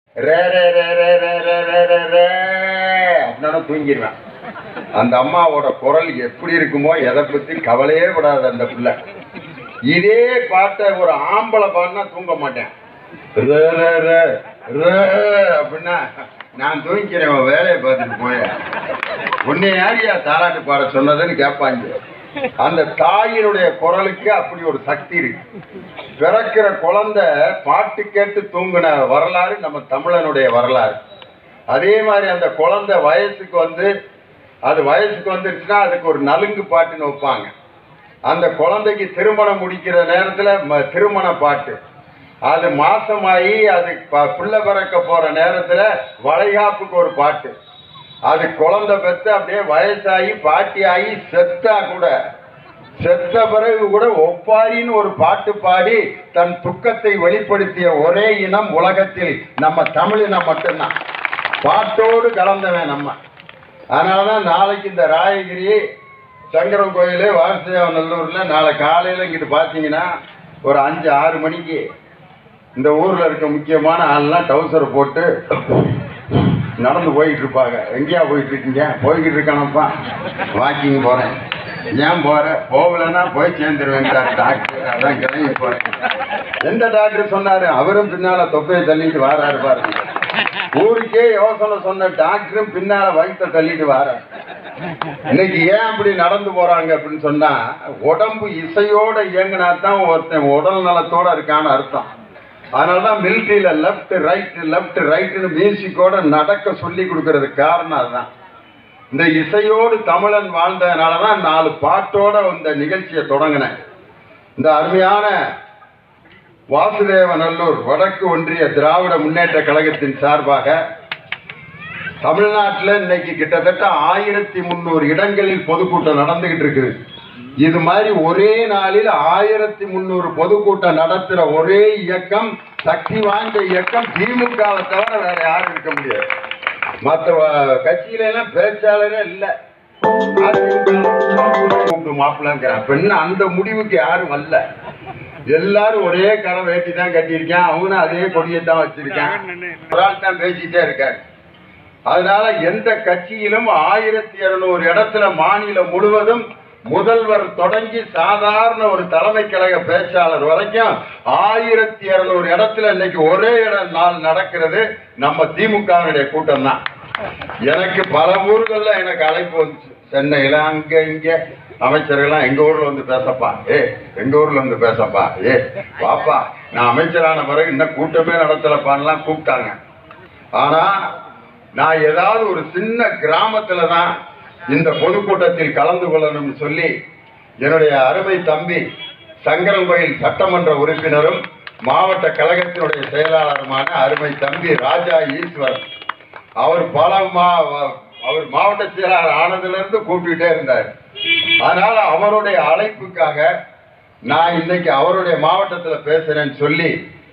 ரே ரே ரே ரே ரே ரே ரே ரே ரே அப்படின்னா தூங்கிடுவேன் அந்த அம்மாவோட குரல் எப்படி இருக்குமோ எதை பத்தி கவலையே படாது அந்த பிள்ளை இதே பாட்டை ஒரு ஆம்பளை பாடினா தூங்க மாட்டேன் ரே, ரே, ரே, ரே அப்படின்னா நான் தூங்கிக்கிறேன் உன் வேலையை பார்த்துட்டு போய உன்னை யாரியா தாலாட்டு பாட சொன்னதுன்னு கேட்பாங்க அந்த தாயினுடைய குரலுக்கு அப்படி ஒரு சக்தி இருக்கு பிறக்கிற குழந்தை பாட்டு கேட்டு தூங்கின வரலாறு நம்ம தமிழனுடைய வரலாறு அதே மாதிரி அந்த குழந்தை வயசுக்கு வந்து அது வயசுக்கு வந்துருச்சுன்னா அதுக்கு ஒரு நலுங்கு பாட்டுன்னு வைப்பாங்க அந்த குழந்தைக்கு திருமணம் முடிக்கிற நேரத்தில் ம- திருமண பாட்டு அது மாசமாயி அது ப- பிள்ளை பிறக்க போற நேரத்தில் வளைகாப்புக்கு ஒரு பாட்டு அது குழந்தை பெற்று அப்படியே வயசாகி பாட்டி ஆகி செத்தா கூட செத்த பிறகு கூட ஒப்பாரின்னு ஒரு பாட்டு பாடி தன் துக்கத்தை வெளிப்படுத்திய ஒரே இனம் உலகத்தில் நம்ம தமிழினம் மட்டும்தான் பாட்டோடு கலந்தவன் நம்ம அதனால தான் நாளைக்கு இந்த ராயகிரி சங்கரன் கோயில் வாரசேவநல்லூரில் நாளை காலையில் இங்கிட்டு பார்த்தீங்கன்னா ஒரு அஞ்சு ஆறு மணிக்கு இந்த ஊரில் இருக்க முக்கியமான ஆள்லாம் டவுசரை போட்டு நடந்து போயிட்டு இருப்பாங்க எங்கேயா போயிட்டு இருக்கீங்க போய்கிட்டு இருக்கானப்பா வாக்கிங் போகிறேன் ஏன் போற போகலன்னா போய் சேர்ந்துருவேன்ட்டார் டாக்டர் அதான் கிளம்பி போறேன் எந்த டாக்டர் சொன்னாரு அவரும் பின்னால தொப்பையை தள்ளிட்டு வாராரு பாருங்க ஊருக்கே யோசனை சொன்ன டாக்டரும் பின்னால வயிற்ற தள்ளிட்டு வாராரு இன்னைக்கு ஏன் அப்படி நடந்து போறாங்க அப்படின்னு சொன்னா உடம்பு இசையோட இயங்கினா தான் ஒருத்தன் உடல் நலத்தோட இருக்கான்னு அர்த்தம் அதனாலதான் மிலிட்ரியில லெஃப்ட் ரைட் லெஃப்ட் ரைட்னு மியூசிக்கோட நடக்க சொல்லி கொடுக்கறதுக்கு காரணம் அதுதான் இந்த இசையோடு தமிழன் வாழ்ந்ததுனால தான் நாலு பாட்டோட இந்த நிகழ்ச்சியை தொடங்கினேன் இந்த அருமையான வாசுதேவநல்லூர் வடக்கு ஒன்றிய திராவிட முன்னேற்ற கழகத்தின் சார்பாக தமிழ்நாட்டில் இன்னைக்கு கிட்டத்தட்ட ஆயிரத்தி முந்நூறு இடங்களில் பொதுக்கூட்டம் நடந்துகிட்டு இருக்குது இது மாதிரி ஒரே நாளில் ஆயிரத்தி முந்நூறு பொதுக்கூட்டம் நடத்துற ஒரே இயக்கம் சக்தி வாய்ந்த இயக்கம் திமுகவை தவிர வேற யாரும் இருக்க முடியாது மற்ற கட்சியில எல்லாம் பேச்சாளரே இல்லை கூப்பிட்டு மாப்பிள்ளைங்கிறான் பெண்ணு அந்த முடிவுக்கு யாரும் வரல எல்லாரும் ஒரே கரை வேட்டி தான் கட்டியிருக்கான் அவனும் அதே கொடியை தான் வச்சிருக்கான் ஒரு ஆள் தான் பேசிட்டே இருக்காரு அதனால எந்த கட்சியிலும் ஆயிரத்தி இருநூறு இடத்துல மாநிலம் முழுவதும் முதல்வர் தொடங்கி சாதாரண ஒரு தலைமை கழக பேச்சாளர் வரைக்கும் ஆயிரத்தி இருநூறு இடத்துல இன்னைக்கு ஒரே இடம் நாள் நடக்கிறது நம்ம திமுகவினுடைய கூட்டம் தான் எனக்கு பல ஊர்கள்ல எனக்கு அழைப்பு வந்துச்சு சென்னையில அங்க இங்க அமைச்சர்கள்லாம் எங்க ஊர்ல வந்து பேசப்பா ஏ எங்க ஊர்ல வந்து பேசப்பா ஏ வாப்பா நான் அமைச்சரான பிறகு இன்னும் கூட்டமே நடத்தலப்பான்லாம் கூப்பிட்டாங்க ஆனா நான் ஏதாவது ஒரு சின்ன கிராமத்துல தான் இந்த பொதுக்கூட்டத்தில் கலந்து கொள்ளணும்னு சொல்லி என்னுடைய அருமை தம்பி சங்கரங்கோயில் சட்டமன்ற உறுப்பினரும் மாவட்ட கழகத்தினுடைய செயலாளருமான அருமை தம்பி ராஜா ஈஸ்வர் அவர் பல மா அவர் மாவட்ட செயலாளர் ஆனதுலேருந்து கூப்பிட்டுட்டே இருந்தார் அதனால அவருடைய அழைப்புக்காக நான் இன்னைக்கு அவருடைய மாவட்டத்தில் பேசுறேன்னு சொல்லி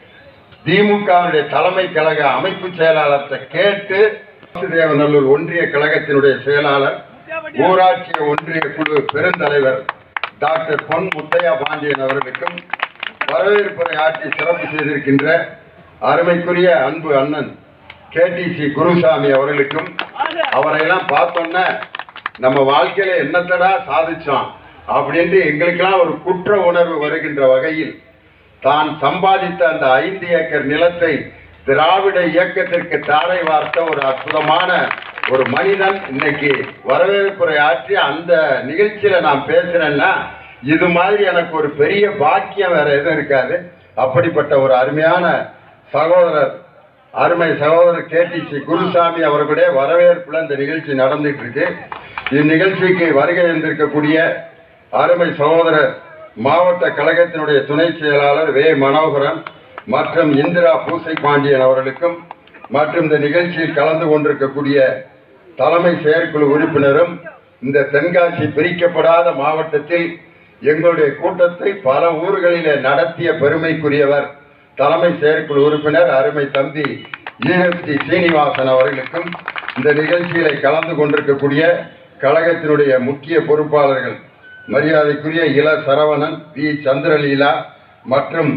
திமுகவுடைய தலைமை கழக அமைப்பு செயலாளர்கிட்ட கேட்டு வாசுதேவநல்லூர் ஒன்றிய கழகத்தினுடைய செயலாளர் ஊராட்சி ஒன்றிய குழு பெருந்தலைவர் டாக்டர் பொன் முத்தையா பாண்டியன் அவர்களுக்கும் வரவேற்புரை ஆற்றி சிறப்பு செய்திருக்கின்ற அருமைக்குரிய அன்பு அண்ணன் கேடிசி குருசாமி அவர்களுக்கும் அவரையெல்லாம் பார்த்தோன்னே நம்ம வாழ்க்கையில என்னத்தடா சாதிச்சோம் அப்படின்ட்டு எங்களுக்கெல்லாம் ஒரு குற்ற உணர்வு வருகின்ற வகையில் தான் சம்பாதித்த அந்த ஐந்து ஏக்கர் நிலத்தை திராவிட இயக்கத்திற்கு தாரை வார்த்த ஒரு அற்புதமான ஒரு மனிதன் இன்னைக்கு வரவேற்புரை ஆற்றி அந்த நிகழ்ச்சியில நான் பேசுறேன்னா இது மாதிரி எனக்கு ஒரு பெரிய பாக்கியம் வேற எதுவும் இருக்காது அப்படிப்பட்ட ஒரு அருமையான சகோதரர் அருமை சகோதரர் கேடிசி குருசாமி அவர்களுடைய வரவேற்புல இந்த நிகழ்ச்சி நடந்துட்டு இருக்கு இந்நிகழ்ச்சிக்கு வருகை வந்திருக்கக்கூடிய அருமை சகோதரர் மாவட்ட கழகத்தினுடைய துணை செயலாளர் வே மனோகரன் மற்றும் இந்திரா பூசை பாண்டியன் அவர்களுக்கும் மற்றும் இந்த நிகழ்ச்சியில் கலந்து கொண்டிருக்கக்கூடிய தலைமை செயற்குழு உறுப்பினரும் இந்த தென்காசி பிரிக்கப்படாத மாவட்டத்தில் எங்களுடைய கூட்டத்தை பல ஊர்களிலே நடத்திய பெருமைக்குரியவர் தலைமை செயற்குழு உறுப்பினர் அருமை தம்பி ஈஎஸ்டி சீனிவாசன் அவர்களுக்கும் இந்த நிகழ்ச்சியில கலந்து கொண்டிருக்கக்கூடிய கழகத்தினுடைய முக்கிய பொறுப்பாளர்கள் மரியாதைக்குரிய இள சரவணன் பி சந்திரலீலா மற்றும்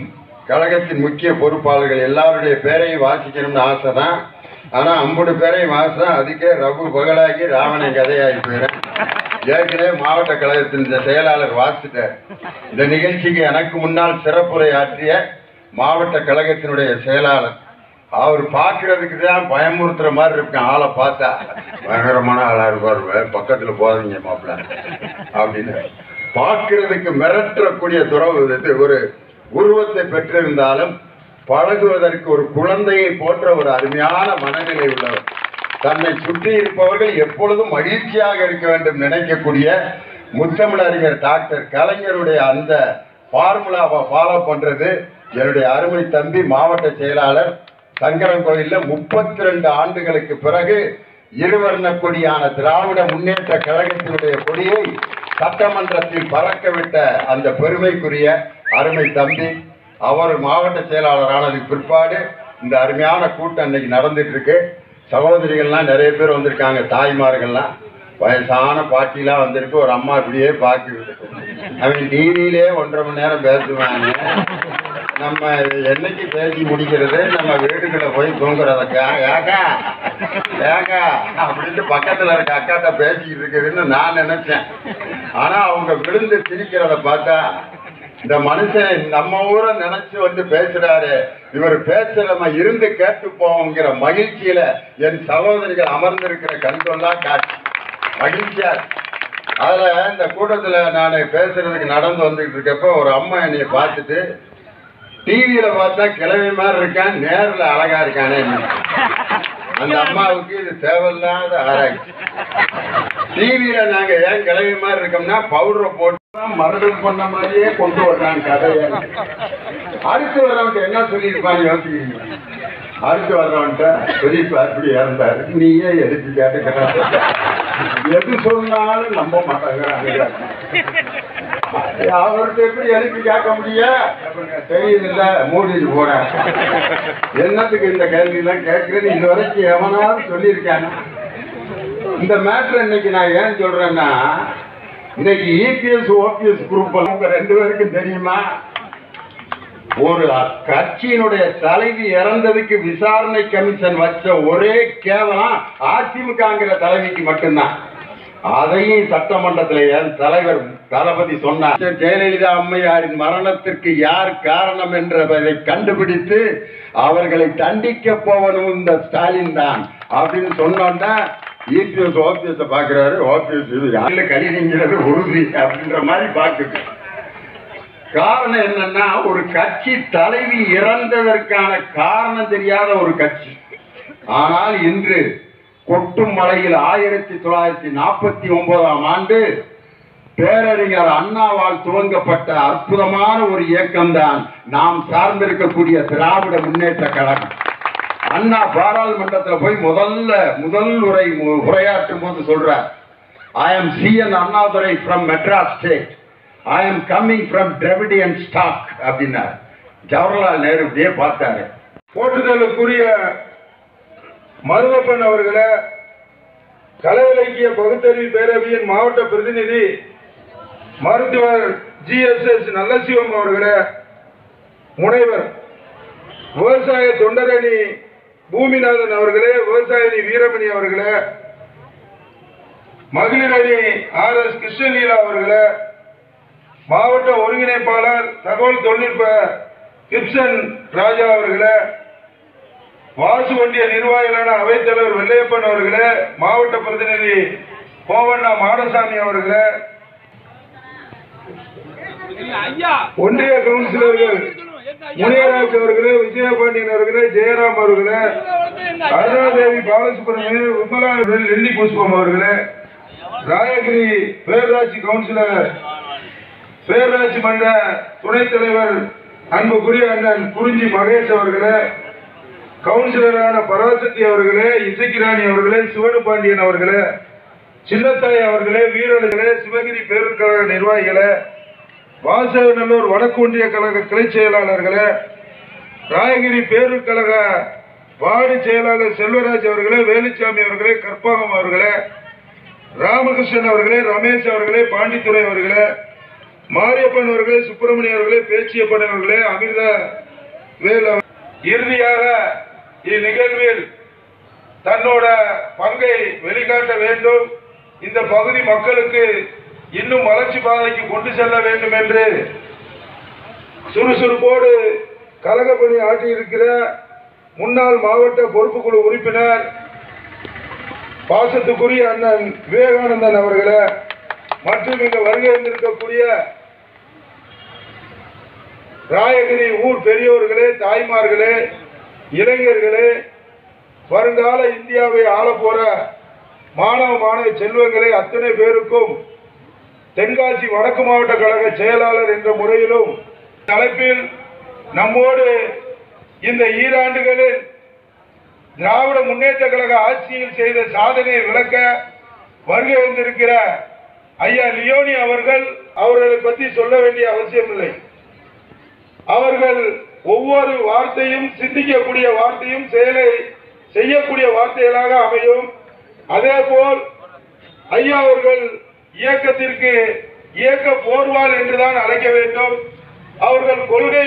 கழகத்தின் முக்கிய பொறுப்பாளர்கள் எல்லாருடைய பேரையும் வாசிக்கணும்னு ஆசை தான் ஆனா ஐம்பது பேரையும் வாசா அதுக்கே ரகு பகலாகி ராவணன் கதையாகி போயிடும் ஏற்கனவே மாவட்ட கழகத்தின் இந்த செயலாளர் வாசிட்டார் இந்த நிகழ்ச்சிக்கு எனக்கு முன்னால் சிறப்புரை ஆற்றிய மாவட்ட கழகத்தினுடைய செயலாளர் அவர் பார்க்கறதுக்கு தான் பயமுறுத்துற மாதிரி இருக்கும் ஆளை பார்த்தா பயங்கரமான ஆளா இருப்பார் பக்கத்துல போதீங்க மாப்பிள்ள அப்படின்னு பார்க்கிறதுக்கு மிரட்டக்கூடிய துறவு இது ஒரு உருவத்தை பெற்றிருந்தாலும் பழகுவதற்கு ஒரு குழந்தையை போன்ற ஒரு அருமையான மனநிலை உள்ளவர் தன்னை சுற்றி இருப்பவர்கள் எப்பொழுதும் மகிழ்ச்சியாக இருக்க வேண்டும் நினைக்கக்கூடிய முத்தமிழறிஞர் டாக்டர் கலைஞருடைய அந்த ஃபார்முலாவை ஃபாலோ பண்றது என்னுடைய அருமை தம்பி மாவட்ட செயலாளர் சங்கரன் கோயில்ல முப்பத்தி ரெண்டு ஆண்டுகளுக்கு பிறகு இருவர்ண கொடியான திராவிட முன்னேற்ற கழகத்தினுடைய கொடியை சட்டமன்றத்தில் பறக்க விட்ட அந்த பெருமைக்குரிய அருமை தம்பி அவர் மாவட்ட செயலாளர் ஆனதுக்கு பிற்பாடு இந்த அருமையான கூட்டம் இன்னைக்கு நடந்துட்டு இருக்கு சகோதரிகள்லாம் நிறைய பேர் வந்திருக்காங்க தாய்மார்கள்லாம் வயசான பாட்டிலாம் வந்திருக்கு ஒரு அம்மா இப்படியே பார்க்குது அவன் டிவியிலே ஒன்றரை மணி நேரம் பேசுவாங்க நம்ம என்னைக்கு பேசி முடிக்கிறது நம்ம வீட்டுக்குள்ள போய் தூங்குறதக்கா ஏக்கா ஏக்கா அப்படின்ட்டு பக்கத்துல இருக்க அக்காட்ட பேசிக்கிட்டு இருக்குதுன்னு நான் நினைச்சேன் ஆனா அவங்க விழுந்து சிரிக்கிறத பார்த்தா இந்த மனுஷன் நம்ம ஊரை நினைச்சு வந்து பேசுறாரு இவர் பேச நம்ம இருந்து கேட்டு போவோங்கிற மகிழ்ச்சியில என் சகோதரிகள் அமர்ந்திருக்கிற கண்கொள்ளா காட்சி மகிழ்ச்சியா இருக்கு. அதுல இந்த கூட்டத்துல நான் பேசுறதுக்கு நடந்து வந்துகிட்டு இருக்கப்ப ஒரு அம்மா என்னைய பார்த்துட்டு டிவியில பார்த்தா கிழமை மாதிரி இருக்கான் நேர்ல அழகா இருக்கானே அந்த அம்மாவுக்கு இது தேவையில்லாத ஆராய்ச்சி டிவியில நாங்க ஏன் கிழமை மாதிரி இருக்கோம்னா பவுடரை போட்டு மறுபடியும் பண்ண மாதிரியே கொண்டு வர்றாங்க கதையை அடுத்து வர்றவன்ட்ட என்ன சொல்லியிருப்பாங்க யோசிக்கிறீங்க அடுத்து வர்றவன்ட்ட பெரியப்பா அப்படி இறந்தாரு நீயே எதுக்கு கேட்டுக்கிறாரு எது சொன்னாலும் நம்ப மாட்டாங்க அவர்கிட்ட எப்படி எதுக்கு கேட்க முடியும் தெரியுதுல்ல மூடிட்டு போறேன் என்னத்துக்கு இந்த கேள்வி எல்லாம் கேட்கறது இது வரைக்கும் எவனாவது சொல்லியிருக்காங்க இந்த மேட்ரு இன்னைக்கு நான் ஏன் சொல்றேன்னா இன்னைக்கு இபிஎஸ் ஓபிஎஸ் குரூப் உங்க ரெண்டு பேருக்கும் தெரியுமா ஒரு கட்சியினுடைய தலைவி இறந்ததுக்கு விசாரணை கமிஷன் வச்ச ஒரே கேவலம் அதிமுகங்கிற தலைவிக்கு மட்டும்தான் அதையும் சட்டமன்றத்தில் என் தலைவர் தளபதி சொன்னார் ஜெயலலிதா அம்மையாரின் மரணத்திற்கு யார் காரணம் என்றதை கண்டுபிடித்து அவர்களை தண்டிக்க போவனும் இந்த ஸ்டாலின் தான் அப்படின்னு சொன்னோன்னா இபிஎஸ் ஓபிஎஸ் பாக்குறாரு ஓபிஎஸ் இது யாருல கழிவுங்கிறது உறுதி அப்படின்ற மாதிரி பாக்குது காரணம் என்னன்னா ஒரு கட்சி தலைவி இறந்ததற்கான காரணம் தெரியாத ஒரு கட்சி ஆனால் இன்று கொட்டும் மலையில் ஆயிரத்தி தொள்ளாயிரத்தி நாற்பத்தி ஒன்பதாம் ஆண்டு பேரறிஞர் அண்ணாவால் துவங்கப்பட்ட அற்புதமான ஒரு இயக்கம்தான் நாம் சார்ந்திருக்கக்கூடிய திராவிட முன்னேற்ற கழகம் அண்ணா பாராளுமன்றத்தில் போய் முதல்ல முதல் உரை உரையாற்றும் போது சொல்றார் I am CN Annadurai from Madras state I am coming from Dravidian stock அப்படின்னார் ஜவஹர்லால் நேரு இப்படியே பார்த்தாரு போற்றுதலுக்குரிய மருவப்பன் அவர்களே கலை இலக்கிய பகுத்தறிவு பேரவையின் மாவட்ட பிரதிநிதி மருத்துவர் ஜி எஸ் எஸ் நல்லசிவம் அவர்களே முனைவர் விவசாய தொண்டரணி பூமிநாதன் அவர்களே விவசாயி வீரமணி அவர்களே மகளிர் அணி ஆர் எஸ் கிருஷ்ணலீலா அவர்களே மாவட்ட ஒருங்கிணைப்பாளர் தகவல் தொழில்நுட்ப கிப்சன் ராஜா அவர்களே வாசு ஒன்றிய நிர்வாகிகளான அவைத்தலைவர் வெள்ளையப்பன் அவர்களே மாவட்ட பிரதிநிதி கோவண்ணா மாடசாமி அவர்களே ஒன்றிய கவுன்சிலர்கள் முனியராஜ் அவர்களே விஜயபாண்டியன் அவர்களே ஜெயராம் அவர்களே அருணாதேவி பாலசுப்ரமணியன் விமலா அவர்கள், லில்லி புஷ்பம் அவர்களே ராயகிரி பேரூராட்சி கவுன்சிலர் பேரூராட்சி மன்ற துணைத் தலைவர் அன்புக்குரிய அண்ணன் குறிஞ்சி மகேஷ் அவர்களே கவுன்சிலரான பராசக்தி அவர்களே இசைக்கிராணி அவர்களே சிவனு பாண்டியன் அவர்களே சின்னத்தாய் அவர்களே வீரர்களே சிவகிரி பேருக்கழக நிர்வாகிகளே வாசகநல்லூர் வடக்கு ஒன்றிய கழக கிளை செயலாளர்களே ராயகிரி பேருக்கழக வார்டு செயலாளர் செல்வராஜ் அவர்களே வேலுச்சாமி அவர்களே கற்பகம் அவர்களே ராமகிருஷ்ணன் அவர்களே ரமேஷ் அவர்களே பாண்டித்துரை அவர்களே மாரியப்பன் அவர்களே சுப்பிரமணிய அவர்களே பேச்சியப்பன் அவர்களே அமிர்த மேலும் இறுதியாக இந்நிகழ்வில் தன்னோட பங்கை வெளிக்காட்ட வேண்டும் இந்த பகுதி மக்களுக்கு இன்னும் வளர்ச்சி பாதைக்கு கொண்டு செல்ல வேண்டும் என்று சுறுசுறுப்போடு கழக பணி ஆற்றியிருக்கிற முன்னாள் மாவட்ட பொறுப்புக்குழு உறுப்பினர் பாசத்துக்குரிய அண்ணன் விவேகானந்தன் அவர்களே மற்றும் இங்கு வருகை வந்திருக்கக்கூடிய ராயகிரி ஊர் பெரியோர்களே தாய்மார்களே இளைஞர்களே வருங்கால இந்தியாவை ஆளப் போற மாணவ மாணவ செல்வங்களே அத்தனை பேருக்கும் தென்காசி வடக்கு மாவட்ட கழக செயலாளர் என்ற முறையிலும் தலைப்பில் நம்மோடு இந்த ஈராண்டுகளில் திராவிட முன்னேற்ற கழக ஆட்சியில் செய்த சாதனையை விளக்க வருகை வந்திருக்கிற ஐயா லியோனி அவர்கள் அவர்களை பற்றி சொல்ல வேண்டிய அவசியமில்லை அவர்கள் ஒவ்வொரு வார்த்தையும் சிந்திக்கக்கூடிய வார்த்தையும் செயலை செய்யக்கூடிய வார்த்தைகளாக அமையும் அதே போல் ஐயா அவர்கள் இயக்கத்திற்கு இயக்க போர்வால் என்றுதான் அழைக்க வேண்டும் அவர்கள் கொள்கை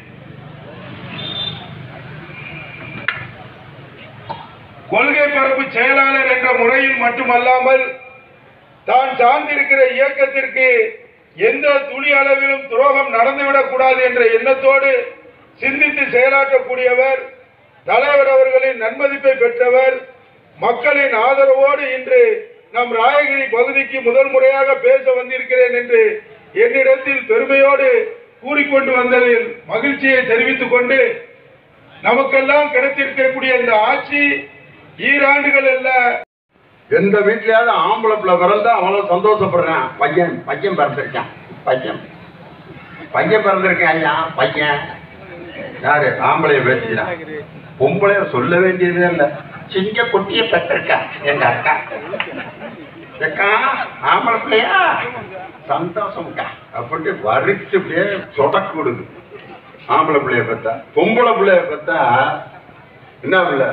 கொள்கை பரப்பு செயலாளர் என்ற முறையில் மட்டுமல்லாமல் தான் சார்ந்திருக்கிற இயக்கத்திற்கு எந்த துளி அளவிலும் துரோகம் நடந்துவிடக் கூடாது என்ற எண்ணத்தோடு சிந்தித்து செயலாற்றக்கூடியவர் தலைவர் அவர்களின் நன்மதிப்பை பெற்றவர் மக்களின் ஆதரவோடு இன்று நம் ராயகிரி பகுதிக்கு முதல் முறையாக பேச வந்திருக்கிறேன் என்று என்னிடத்தில் பெருமையோடு கூறிக்கொண்டு வந்ததில் மகிழ்ச்சியை தெரிவித்துக் கொண்டு நமக்கெல்லாம் கிடைத்திருக்கக்கூடிய இந்த ஆட்சி ஈராண்டுகள் அல்ல எந்த வீட்லயாவது ஆம்பளை பிள்ளை பிறந்தா அவ்வளவு சந்தோஷப்படுறேன் பையன் பையன் பிறந்திருக்கான் பையன் பையன் பிறந்திருக்கான் ஐயா பையன் யாரு ஆம்பளைய பேசிக்கிறான் பொம்பளைய சொல்ல வேண்டியதே இல்ல சிங்க குட்டிய பெற்றிருக்கா எங்க அக்கா அக்கா ஆம்பளை பிள்ளையா சந்தோஷம்க்கா அப்படின்ட்டு வரிச்சு அப்படியே சொடக்கு விடுது ஆம்பளை பிள்ளைய பார்த்தா பொம்பளை பிள்ளைய பார்த்தா என்ன பிள்ளை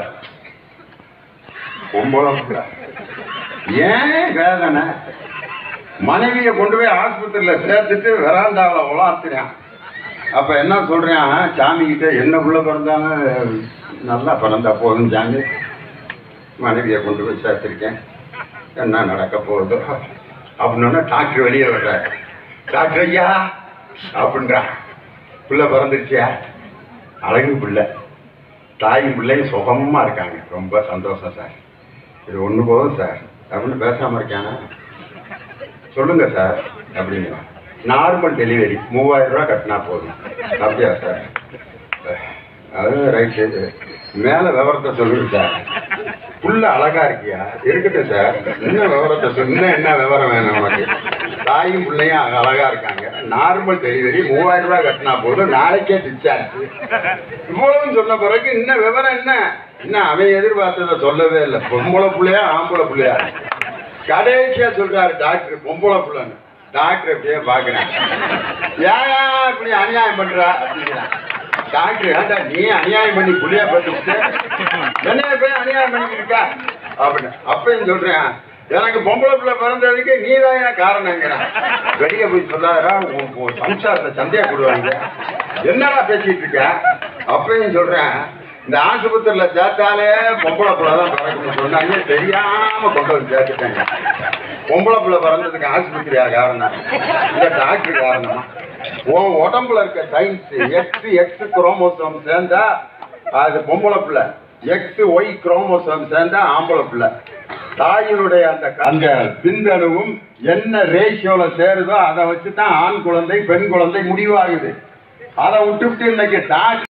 பொம்பளை பிள்ளை ஏன் வேதனை மனைவியை கொண்டு போய் ஆஸ்பத்திரியில சேர்த்துட்டு வெராண்டாவில் உலாத்துறான் அப்ப என்ன சொல்றான் சாமி கிட்ட என்ன புள்ள பிறந்தாலும் நல்லா பிறந்தா போதும் சாமி மனைவியை கொண்டு போய் சேர்த்திருக்கேன் என்ன நடக்க போகுதோ அப்படின்னா டாக்டர் வெளியே வர்றாரு டாக்டர் ஐயா அப்படின்றா புள்ள பிறந்துருச்சியா அழகு பிள்ளை தாயும் பிள்ளையும் சுகமா இருக்காங்க ரொம்ப சந்தோஷம் சார் இது ஒண்ணு போதும் சார் அப்படின்னு பேசாம இருக்கானா சொல்லுங்க சார் அப்படிங்க நார்மல் டெலிவரி மூவாயிரம் ரூபாய் கட்டினா போதும் அப்படியா சார் அது ரைட்டு மேல விவரத்தை சொல்லுங்க சார் புள்ள அழகா இருக்கியா இருக்கட்டும் சார் இன்னும் விவரத்தை சொல்லு இன்னும் என்ன விவரம் வேணும் உனக்கு தாயும் பிள்ளையும் அழகா இருக்காங்க நார்மல் டெலிவரி மூவாயிரம் ரூபாய் கட்டினா போதும் நாளைக்கே டிஸ்சார்ஜ் இவ்வளவு சொன்ன பிறகு இன்னும் விவரம் என்ன இன்னும் அவன் எதிர்பார்த்ததை சொல்லவே இல்லை பொம்பளை புள்ளையா ஆம்பளை புள்ளையா கடைசியா சொல்றாரு டாக்டர் பொம்பளை புள்ளன்னு டாக்டர் அப்படியே பாக்குறேன் ஏன் இப்படி அநியாயம் பண்றா அப்படிங்கிறான் டாக்டர் ஏன்டா நீ அநியாயம் பண்ணி புள்ளையா பார்த்துட்டு என்னைய போய் அநியாயம் பண்ணிக்கிட்டு இருக்கா அப்படின்னு அப்பயும் சொல்றேன் எனக்கு பொம்பளை பிள்ளை பிறந்ததுக்கு நீ தான் ஏன் காரணங்கிறான் வெளியே போய் சொல்லாதடா உன் உன் சம்சாரத்தை சந்தையா கொடுவாங்க என்னடா பேசிட்டு இருக்க அப்பயும் சொல்றேன் இந்த ஆஸ்பத்திரியில சேர்த்தாலே பொம்பளை பிள்ளை தான் பிறக்கணும்னு சொன்னாங்க தெரியாம கொண்டு வந்து சேர்த்துட்டாங்க பொம்பளை பிள்ளை பிறந்ததுக்கு ஆஸ்பத்திரியா காரணம் இந்த டாக்டர் காரணமா உன் உடம்புல இருக்க சயின்ஸ் எக்ஸ் எக்ஸ் குரோமோசோம் சேர்ந்தா அது பொம்பளை பிள்ளை எக்ஸ் ஒய் குரோமோசோம் சேர்ந்தா ஆம்பளை பிள்ளை தாயினுடைய அந்த அந்த பிந்தணுவும் என்ன ரேஷியோல சேருதோ அதை வச்சு தான் ஆண் குழந்தை பெண் குழந்தை முடிவாகுது அதை விட்டுவிட்டு இன்னைக்கு டாக்டர்